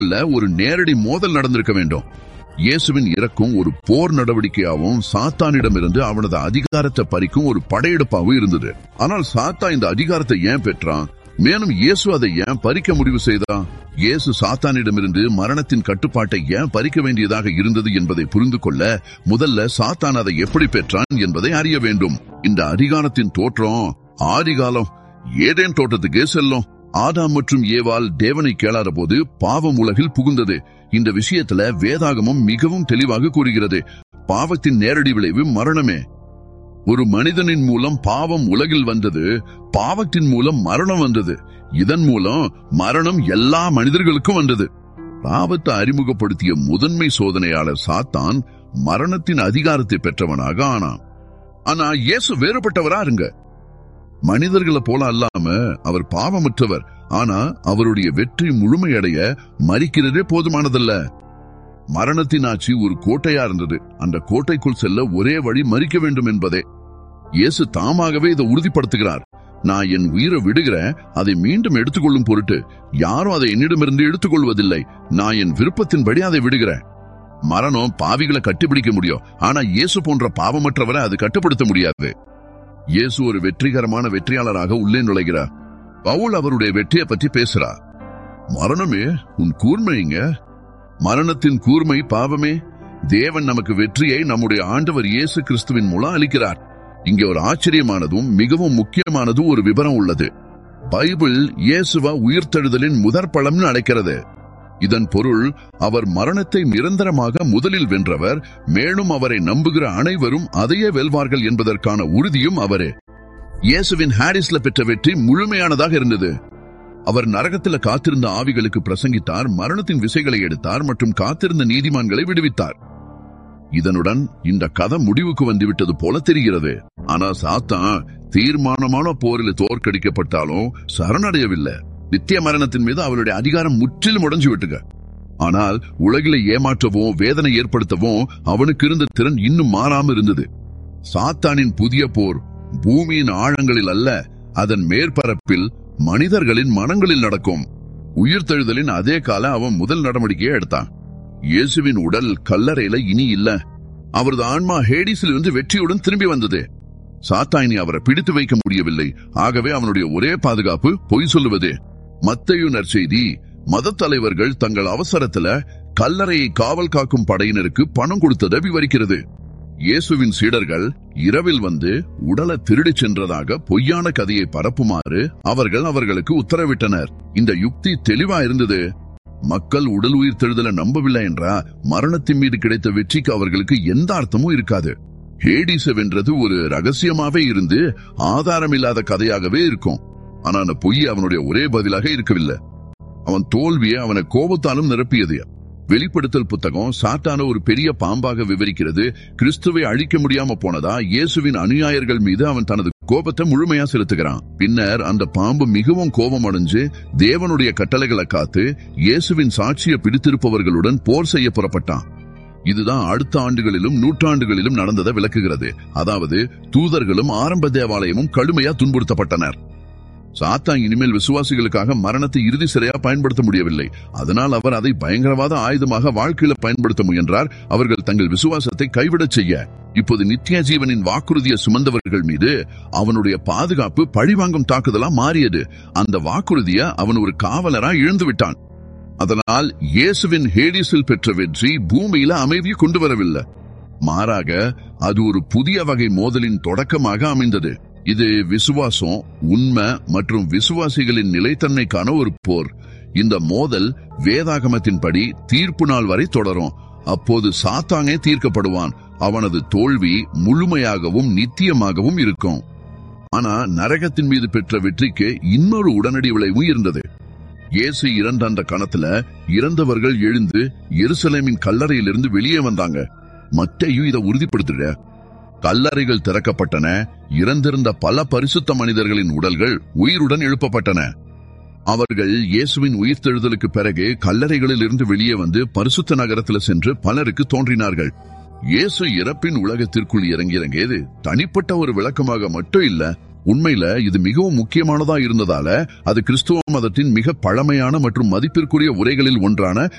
முதல்ல ஒரு நேரடி மோதல் நடந்திருக்க வேண்டும் இயேசுவின் இறக்கும் ஒரு போர் நடவடிக்கையாகவும் சாத்தானிடமிருந்து அவனது அதிகாரத்தை பறிக்கும் ஒரு படையெடுப்பாகவும் இருந்தது ஆனால் சாத்தா இந்த அதிகாரத்தை ஏன் பெற்றான் மேலும் இயேசு அதை ஏன் பறிக்க முடிவு செய்தான் இயேசு சாத்தானிடமிருந்து மரணத்தின் கட்டுப்பாட்டை ஏன் பறிக்க வேண்டியதாக இருந்தது என்பதை புரிந்து கொள்ள முதல்ல சாத்தான் அதை எப்படி பெற்றான் என்பதை அறிய வேண்டும் இந்த அதிகாரத்தின் தோற்றம் ஆதிகாலம் ஏதேன் தோட்டத்துக்கு செல்லும் ஆதாம் மற்றும் ஏவாள் தேவனை கேளாத போது பாவம் உலகில் புகுந்தது இந்த விஷயத்துல வேதாகமம் மிகவும் தெளிவாக கூறுகிறது பாவத்தின் நேரடி விளைவு மரணமே ஒரு மனிதனின் மூலம் பாவம் உலகில் வந்தது பாவத்தின் மூலம் மரணம் வந்தது இதன் மூலம் மரணம் எல்லா மனிதர்களுக்கும் வந்தது பாவத்தை அறிமுகப்படுத்திய முதன்மை சோதனையாளர் சாத்தான் மரணத்தின் அதிகாரத்தை பெற்றவனாக ஆனான் ஆனா இயேசு வேறுபட்டவரா இருங்க மனிதர்களை போல அல்லாம அவர் பாவமற்றவர் ஆனா அவருடைய வெற்றி முழுமையடைய மறிக்கிறதே போதுமானதல்ல மரணத்தின் ஆட்சி ஒரு கோட்டையா இருந்தது அந்த கோட்டைக்குள் செல்ல ஒரே வழி மறிக்க வேண்டும் என்பதே இயேசு தாமாகவே இதை உறுதிப்படுத்துகிறார் நான் என் உயிரை விடுகிறேன் அதை மீண்டும் எடுத்துக்கொள்ளும் பொருட்டு யாரும் அதை என்னிடமிருந்து எடுத்துக்கொள்வதில்லை நான் என் விருப்பத்தின்படி அதை விடுகிறேன் மரணம் பாவிகளை கட்டிப்பிடிக்க முடியும் ஆனா இயேசு போன்ற பாவமற்றவரை அது கட்டுப்படுத்த முடியாது இயேசு ஒரு வெற்றிகரமான வெற்றியாளராக உள்ளே நுழைகிறார் பவுல் அவருடைய வெற்றியை பற்றி பேசுறார் மரணமே உன் கூர்மைங்க மரணத்தின் கூர்மை பாவமே தேவன் நமக்கு வெற்றியை நம்முடைய ஆண்டவர் இயேசு கிறிஸ்துவின் மூலம் அளிக்கிறார் இங்கே ஒரு ஆச்சரியமானதும் மிகவும் முக்கியமானதும் ஒரு விவரம் உள்ளது பைபிள் இயேசுவ உயிர்த்தெழுதலின் முதற் பழம்னு அழைக்கிறது இதன் பொருள் அவர் மரணத்தை நிரந்தரமாக முதலில் வென்றவர் மேலும் அவரை நம்புகிற அனைவரும் அதையே வெல்வார்கள் என்பதற்கான உறுதியும் அவரே இயேசுவின் ஹாரிஸ்ல பெற்ற வெற்றி முழுமையானதாக இருந்தது அவர் நரகத்துல காத்திருந்த ஆவிகளுக்கு பிரசங்கித்தார் மரணத்தின் விசைகளை எடுத்தார் மற்றும் காத்திருந்த நீதிமான்களை விடுவித்தார் இதனுடன் இந்த கதை முடிவுக்கு வந்துவிட்டது போல தெரிகிறது ஆனா சாத்தான் தீர்மானமான போரில் தோற்கடிக்கப்பட்டாலும் சரணடையவில்லை நித்திய மரணத்தின் மீது அவருடைய அதிகாரம் முற்றிலும் உடைஞ்சு விட்டுக ஆனால் உலகில ஏமாற்றவும் வேதனை ஏற்படுத்தவும் அவனுக்கு இருந்த திறன் இன்னும் மாறாம இருந்தது சாத்தானின் புதிய போர் பூமியின் ஆழங்களில் அல்ல அதன் மேற்பரப்பில் மனிதர்களின் மனங்களில் நடக்கும் உயிர்த்தெழுதலின் அதே கால அவன் முதல் நடவடிக்கையை எடுத்தான் இயேசுவின் உடல் கல்லறையில இனி இல்ல அவரது ஆன்மா ஹேடிஸில் இருந்து வெற்றியுடன் திரும்பி வந்தது சாத்தாயினி அவரை பிடித்து வைக்க முடியவில்லை ஆகவே அவனுடைய ஒரே பாதுகாப்பு பொய் சொல்லுவது மத்தையு நற்செய்தி மத தலைவர்கள் தங்கள் அவசரத்துல கல்லறையை காவல் காக்கும் படையினருக்கு பணம் கொடுத்ததை விவரிக்கிறது இயேசுவின் சீடர்கள் இரவில் வந்து உடலை திருடிச் சென்றதாக பொய்யான கதையை பரப்புமாறு அவர்கள் அவர்களுக்கு உத்தரவிட்டனர் இந்த யுக்தி தெளிவா இருந்தது மக்கள் உடல் உயிர் தெழுதலை நம்பவில்லை என்றா மரணத்தின் மீது கிடைத்த வெற்றிக்கு அவர்களுக்கு எந்த அர்த்தமும் இருக்காது ஹேடிஸ வென்றது ஒரு ரகசியமாவே இருந்து ஆதாரம் இல்லாத கதையாகவே இருக்கும் ஆனா அந்த பொய் அவனுடைய ஒரே பதிலாக இருக்கவில்லை அவன் தோல்வியை அவனை கோபத்தாலும் நிரப்பியது வெளிப்படுத்தல் புத்தகம் சாத்தான ஒரு பெரிய பாம்பாக விவரிக்கிறது கிறிஸ்துவை அழிக்க முடியாம போனதா இயேசுவின் அனுயாயர்கள் மீது அவன் தனது கோபத்தை முழுமையா செலுத்துகிறான் பின்னர் அந்த பாம்பு மிகவும் கோபம் அடைஞ்சு தேவனுடைய கட்டளைகளை காத்து இயேசுவின் சாட்சியை பிடித்திருப்பவர்களுடன் போர் செய்ய புறப்பட்டான் இதுதான் அடுத்த ஆண்டுகளிலும் நூற்றாண்டுகளிலும் நடந்ததை விளக்குகிறது அதாவது தூதர்களும் ஆரம்ப தேவாலயமும் கடுமையா துன்புறுத்தப்பட்டனர் சாத்தான் இனிமேல் விசுவாசிகளுக்காக மரணத்தை இறுதி சிறையா பயன்படுத்த முடியவில்லை அதனால் அவர் அதை பயங்கரவாத ஆயுதமாக வாழ்க்கையில பயன்படுத்த முயன்றார் அவர்கள் தங்கள் விசுவாசத்தை கைவிடச் செய்ய இப்போது நித்திய ஜீவனின் வாக்குறுதியை சுமந்தவர்கள் மீது அவனுடைய பாதுகாப்பு பழிவாங்கும் தாக்குதலா மாறியது அந்த வாக்குறுதியை அவன் ஒரு காவலரா இழந்து விட்டான் அதனால் இயேசுவின் ஹேடிஸில் பெற்ற வெற்றி பூமியில அமைதியை கொண்டு வரவில்லை மாறாக அது ஒரு புதிய வகை மோதலின் தொடக்கமாக அமைந்தது இது விசுவாசம் உண்மை மற்றும் விசுவாசிகளின் நிலைத்தன்மைக்கான ஒரு போர் இந்த மோதல் வேதாகமத்தின்படி தீர்ப்பு நாள் வரை தொடரும் அப்போது சாத்தானே தீர்க்கப்படுவான் அவனது தோல்வி முழுமையாகவும் நித்தியமாகவும் இருக்கும் ஆனா நரகத்தின் மீது பெற்ற வெற்றிக்கு இன்னொரு உடனடி விளைவும் இருந்தது இயேசு இறந்த அந்த கணத்துல இறந்தவர்கள் எழுந்து எருசலேமின் கல்லறையிலிருந்து வெளியே வந்தாங்க மத்தையும் இதை உறுதிப்படுத்துற கல்லறைகள் திறக்கப்பட்டன இறந்திருந்த பல பரிசுத்த மனிதர்களின் உடல்கள் உயிருடன் எழுப்பப்பட்டன அவர்கள் இயேசுவின் உயிர்த்தெழுதலுக்கு பிறகு கல்லறைகளில் இருந்து வெளியே வந்து பரிசுத்த நகரத்தில் சென்று பலருக்கு தோன்றினார்கள் இயேசு இறப்பின் உலகத்திற்குள் இறங்கி இறங்கியது தனிப்பட்ட ஒரு விளக்கமாக மட்டும் இல்ல உண்மையில இது மிகவும் முக்கியமானதா இருந்ததால அது கிறிஸ்துவ மதத்தின் மிக பழமையான மற்றும் மதிப்பிற்குரிய உரைகளில் ஒன்றான